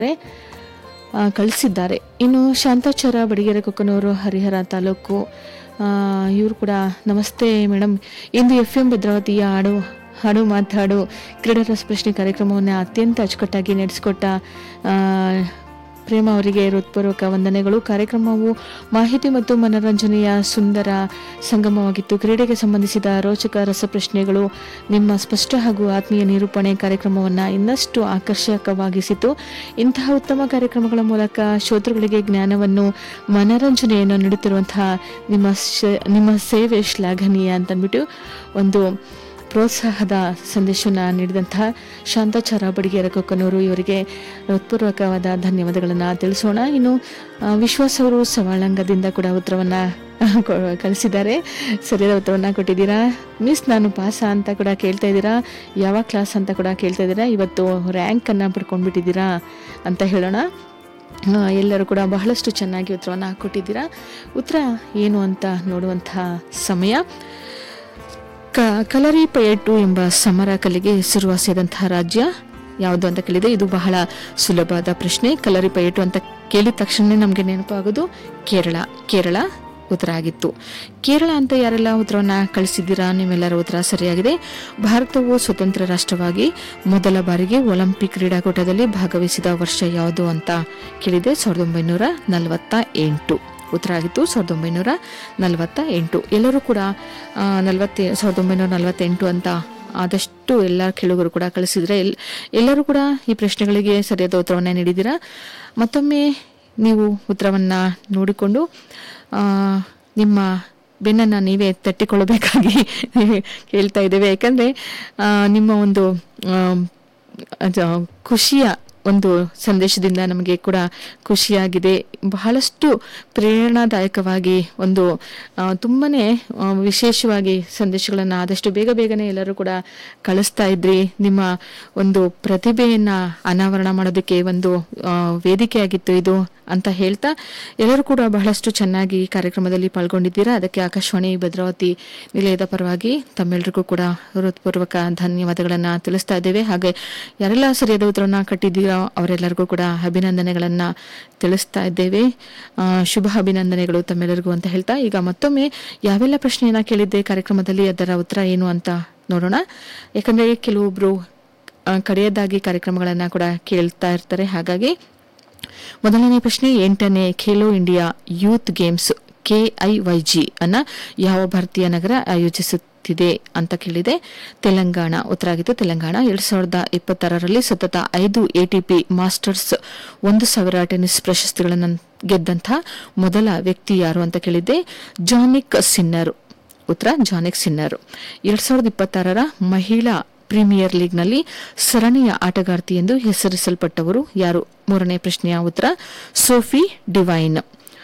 ಆ, ಕಳಿಸಿದ್ದಾರೆ ಇನ್ನು ಶಾಂತಾಚಾರ ಬಡಿಗೆರೆ ಕೊಕ್ಕನೂರು ಹರಿಹರ ತಾಲೂಕು ಇವರು ಕೂಡ ನಮಸ್ತೆ ಮೇಡಮ್ ಇಂದು ಎಫ್ ಎಂ ಭದ್ರಾವತಿಯ ಹಾಡು ಹಾಡು ಮಾತಾಡು ಕ್ರೀಡಾ ರಸಪ್ರಶ್ನೆ ಕಾರ್ಯಕ್ರಮವನ್ನು ಅತ್ಯಂತ ಅಚ್ಚುಕಟ್ಟಾಗಿ ನಡೆಸಿಕೊಟ್ಟ ಆ, ಪ್ರೇಮ ಅವರಿಗೆ ಹೃತ್ಪೂರ್ವಕ ವಂದನೆಗಳು ಕಾರ್ಯಕ್ರಮವು ಮಾಹಿತಿ ಮತ್ತು ಮನರಂಜನೆಯ ಸುಂದರ ಸಂಗಮವಾಗಿತ್ತು ಕ್ರೀಡೆಗೆ ಸಂಬಂಧಿಸಿದ ರೋಚಕ ರಸಪ್ರಶ್ನೆಗಳು ನಿಮ್ಮ ಸ್ಪಷ್ಟ ಹಾಗೂ ಆತ್ಮೀಯ ನಿರೂಪಣೆ ಕಾರ್ಯಕ್ರಮವನ್ನು ಇನ್ನಷ್ಟು ಆಕರ್ಷಕವಾಗಿಸಿತು ಇಂತಹ ಉತ್ತಮ ಕಾರ್ಯಕ್ರಮಗಳ ಮೂಲಕ ಶ್ರೋತೃಗಳಿಗೆ ಜ್ಞಾನವನ್ನು ಮನರಂಜನೆಯನ್ನು ನೀಡುತ್ತಿರುವಂತಹ ನಿಮ್ಮ ಶ- ನಿಮ್ಮ ಸೇವೆ ಶ್ಲಾಘನೀಯ ಅಂತಂದ್ಬಿಟ್ಟು ಒಂದು ಪ್ರೋತ್ಸಾಹದ ಸಂದೇಶವನ್ನು ನೀಡಿದಂತಹ ಶಾಂತಾಚಾರ ಬಡಿಗೇರ ಕೊಕ್ಕನೂರು ಇವರಿಗೆ ಹೃತ್ಪೂರ್ವಕವಾದ ಧನ್ಯವಾದಗಳನ್ನು ತಿಳಿಸೋಣ ಇನ್ನು ಆ, ವಿಶ್ವಾಸ್ ಅವರು ಸವಾಳಂಗದಿಂದ ಕೂಡ ಉತ್ತರವನ್ನು ಕಳಿಸಿದ್ದಾರೆ ಸರಿಯಾದ ಉತ್ತರವನ್ನು ಕೊಟ್ಟಿದ್ದೀರಾ ಮಿಸ್ ನಾನು ಪಾಸ ಅಂತ ಕೂಡ ಕೇಳ್ತಾ ಇದ್ದೀರಾ ಯಾವ ಕ್ಲಾಸ್ ಅಂತ ಕೂಡ ಕೇಳ್ತಾ ಇದ್ದೀರಾ ಇವತ್ತು ರ್ಯಾಂಕನ್ನು ಪಡ್ಕೊಂಡ್ಬಿಟ್ಟಿದ್ದೀರಾ ಅಂತ ಹೇಳೋಣ ಆ, ಎಲ್ಲರೂ ಕೂಡ ಬಹಳಷ್ಟು ಚೆನ್ನಾಗಿ ಉತ್ತರವನ್ನು ಕೊಟ್ಟಿದ್ದೀರಾ ಉತ್ತರ ಏನು ಅಂತ ನೋಡುವಂಥ ಸಮಯ ಕ ಕಲರಿ ಪಯಟು ಎಂಬ ಸಮರ ಕಲೆಗೆ ಹೆಸರುವಾಸಿಯಾದಂತಹ ರಾಜ್ಯ ಯಾವುದು ಅಂತ ಕೇಳಿದೆ ಇದು ಬಹಳ ಸುಲಭವಾದ ಪ್ರಶ್ನೆ ಕಲರಿ ಪಯಟು ಅಂತ ಕೇಳಿದ ತಕ್ಷಣ ನಮಗೆ ನೆನಪಾಗೋದು ಕೇರಳ ಕೇರಳ ಉತ್ತರ ಆಗಿತ್ತು ಕೇರಳ ಅಂತ ಯಾರೆಲ್ಲ ಉತ್ತರವನ್ನ ಕಳಿಸಿದ್ದೀರಾ ನಿಮ್ಮೆಲ್ಲರ ಉತ್ತರ ಸರಿಯಾಗಿದೆ ಭಾರತವು ಸ್ವತಂತ್ರ ರಾಷ್ಟ್ರವಾಗಿ ಮೊದಲ ಬಾರಿಗೆ ಒಲಿಂಪಿಕ್ ಕ್ರೀಡಾಕೂಟದಲ್ಲಿ ಭಾಗವಹಿಸಿದ ವರ್ಷ ಯಾವುದು ಅಂತ ಕೇಳಿದೆ ಸಾವಿರದ ಒಂಬೈನೂರ ನಲವತ್ತ ಎಂಟು ಉತ್ತರ ಆಗಿತ್ತು ಸಾವಿರದ ಒಂಬೈನೂರ ನಲವತ್ತ ಎಂಟು ಎಲ್ಲರೂ ಕೂಡ ಆ, ನಲವತ್ತೆ ಸಾವಿರದ ಒಂಬೈನೂರ ನಲವತ್ತೆಂಟು ಅಂತ ಆದಷ್ಟು ಎಲ್ಲ ಕೇಳುಗರು ಕೂಡ ಕಳಿಸಿದ್ರೆ ಎಲ್ ಎಲ್ಲರೂ ಕೂಡ ಈ ಪ್ರಶ್ನೆಗಳಿಗೆ ಸರಿಯಾದ ಉತ್ತರವನ್ನು ನೀಡಿದ್ದೀರಾ ಮತ್ತೊಮ್ಮೆ ನೀವು ಉತ್ತರವನ್ನು ನೋಡಿಕೊಂಡು ಆ, ನಿಮ್ಮ ಬೆನ್ನನ್ನು ನೀವೇ ತಟ್ಟಿಕೊಳ್ಳಬೇಕಾಗಿ ಹೇಳ್ತಾ ಇದ್ದೇವೆ ಯಾಕಂದರೆ ನಿಮ್ಮ ಒಂದು ಆ, ಅದು ಖುಷಿಯ ಒಂದು ಸಂದೇಶದಿಂದ ನಮಗೆ ಕೂಡ ಖುಷಿಯಾಗಿದೆ ಬಹಳಷ್ಟು ಪ್ರೇರಣಾದಾಯಕವಾಗಿ ಒಂದು ಆ, ತುಂಬನೇ ಆ, ವಿಶೇಷವಾಗಿ ಸಂದೇಶಗಳನ್ನು ಆದಷ್ಟು ಬೇಗ ಬೇಗನೆ ಎಲ್ಲರೂ ಕೂಡ ಕಳಿಸ್ತಾ ಇದ್ರಿ ನಿಮ್ಮ ಒಂದು ಪ್ರತಿಭೆಯನ್ನ ಅನಾವರಣ ಮಾಡೋದಕ್ಕೆ ಒಂದು ಆ, ವೇದಿಕೆಯಾಗಿತ್ತು ಇದು ಅಂತ ಹೇಳ್ತಾ ಎಲ್ಲರೂ ಕೂಡ ಬಹಳಷ್ಟು ಚೆನ್ನಾಗಿ ಈ ಕಾರ್ಯಕ್ರಮದಲ್ಲಿ ಪಾಲ್ಗೊಂಡಿದ್ದೀರಾ ಅದಕ್ಕೆ ಆಕಾಶವಾಣಿ ಭದ್ರಾವತಿ ನಿಲಯದ ಪರವಾಗಿ ತಮ್ಮೆಲ್ಲರಿಗೂ ಕೂಡ ಹೃತ್ಪೂರ್ವಕ ಧನ್ಯವಾದಗಳನ್ನು ತಿಳಿಸ್ತಾ ಇದ್ದೇವೆ ಹಾಗೆ ಯಾರೆಲ್ಲ ಸರಿಯಾದ ಉತ್ತರವನ್ನು ಕಟ್ಟಿದ್ದೀರೋ ಅವರೆಲ್ಲರಿಗೂ ಕೂಡ ಅಭಿನಂದನೆಗಳನ್ನು ತಿಳಿಸ್ತಾ ಇದ್ದೇವೆ ಆ, ಶುಭ ಅಭಿನಂದನೆಗಳು ತಮ್ಮೆಲ್ಲರಿಗೂ ಅಂತ ಹೇಳ್ತಾ ಈಗ ಮತ್ತೊಮ್ಮೆ ಯಾವೆಲ್ಲ ಪ್ರಶ್ನೆಯನ್ನ ಕೇಳಿದ್ದೆ ಕಾರ್ಯಕ್ರಮದಲ್ಲಿ ಅದರ ಉತ್ತರ ಏನು ಅಂತ ನೋಡೋಣ ಯಾಕಂದ್ರೆ ಕೆಲವೊಬ್ರು ಆ, ಕಡೆಯದಾಗಿ ಕಾರ್ಯಕ್ರಮಗಳನ್ನು ಕೂಡ ಕೇಳ್ತಾ ಇರ್ತಾರೆ ಹಾಗಾಗಿ ಮೊದಲನೇ ಪ್ರಶ್ನೆ ಎಂಟನೇ Khelo India youth games KIYG ಅನ್ನ ಯಾವ ಭಾರತೀಯ ನಗರ ಆಯೋಜಿಸುತ್ತಿದೆ ಅಂತ ಕೇಳಿದೆ ತೆಲಂಗಾಣ ಉತ್ತರ ಆಗಿತ್ತು ತೆಲಂಗಾಣ ಎರಡ್ ಸಾವಿರದ ಇಪ್ಪತ್ತಾರರಲ್ಲಿ ಸತತ ಐದು ಎಟಿಪಿ ಮಾಸ್ಟರ್ಸ್ ಒಂದು ಸಾವಿರ ಟೆನ್ನಿಸ್ ಪ್ರಶಸ್ತಿಗಳನ್ನು ಗೆದ್ದಂಥ ಮೊದಲ ವ್ಯಕ್ತಿ ಯಾರು ಅಂತ ಕೇಳಿದ್ದೆ ಜಾನಿಕ್ ಸಿನ್ನರ್ ಉತ್ತರ ಜಾನಿಕ್ ಸಿನ್ನರ್ ಎರಡ್ ಸಾವಿರದ ಇಪ್ಪತ್ತಾರರ ಮಹಿಳಾ ಪ್ರೀಮಿಯರ್ ಲೀಗ್ನಲ್ಲಿ ಸರಣಿಯ ಆಟಗಾರ್ತಿ ಎಂದು ಹೆಸರಿಸಲ್ಪಟ್ಟವರು ಯಾರು ಮೂರನೇ ಪ್ರಶ್ನೆಯ ಉತ್ತರ ಸೋಫಿ ಡಿವೈನ್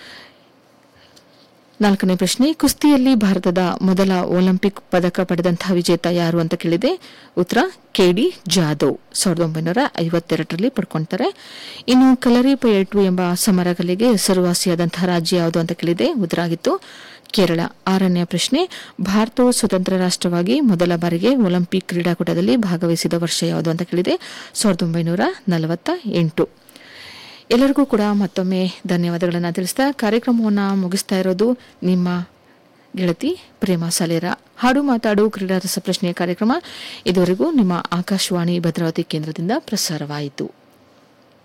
ನಾಲ್ಕನೇ ಪ್ರಶ್ನೆ ಕುಸ್ತಿಯಲ್ಲಿ ಭಾರತದ ಮೊದಲ ಒಲಿಂಪಿಕ್ ಪದಕ ಪಡೆದಂತಹ ವಿಜೇತ ಯಾರು ಅಂತ ಕೇಳಿದೆ ಉತ್ತರ ಕೆಡಿ ಜಾಧವ್ ಸಾವಿರದ ಒಂಬೈನೂರ ಐವತ್ತೆರಡರಲ್ಲಿ ಪಡ್ಕೊಳ್ತಾರೆ ಇನ್ನು ಕಲರಿ ಪಯಟು ಎಂಬ ಸಮರಕಲೆಗೆ ಹೆಸರುವಾಸಿಯಾದಂತಹ ರಾಜ್ಯ ಯಾವುದು ಅಂತ ಕೇಳಿದೆ ಉತ್ತರ ಆಗಿತ್ತು ಕೇರಳ ಆರನೇ ಪ್ರಶ್ನೆ ಭಾರತವು ಸ್ವತಂತ್ರ ರಾಷ್ಟ್ರವಾಗಿ ಮೊದಲ ಬಾರಿಗೆ ಒಲಿಂಪಿಕ್ ಕ್ರೀಡಾಕೂಟದಲ್ಲಿ ಭಾಗವಹಿಸಿದ ವರ್ಷ ಯಾವುದು ಅಂತ ಕೇಳಿದೆ ಸಾವಿರದ ಒಂಬೈನೂರ ನಲವತ್ತ ಎಂಟು ಎಲ್ಲರಿಗೂ ಕೂಡ ಮತ್ತೊಮ್ಮೆ ಧನ್ಯವಾದಗಳನ್ನು ತಿಳಿಸ್ತಾ ಕಾರ್ಯಕ್ರಮವನ್ನು ಮುಗಿಸ್ತಾ ಇರೋದು ನಿಮ್ಮ ಗೆಳತಿ ಪ್ರೇಮ ಸಾಲೇರ ಹಾಡು ಮಾತಾಡು ಕ್ರೀಡಾ ರಸಪ್ರಶ್ನೆಯ ಕಾರ್ಯಕ್ರಮ ಇದುವರೆಗೂ ನಿಮ್ಮ ಆಕಾಶವಾಣಿ ಭದ್ರಾವತಿ ಕೇಂದ್ರದಿಂದ ಪ್ರಸಾರವಾಯಿತು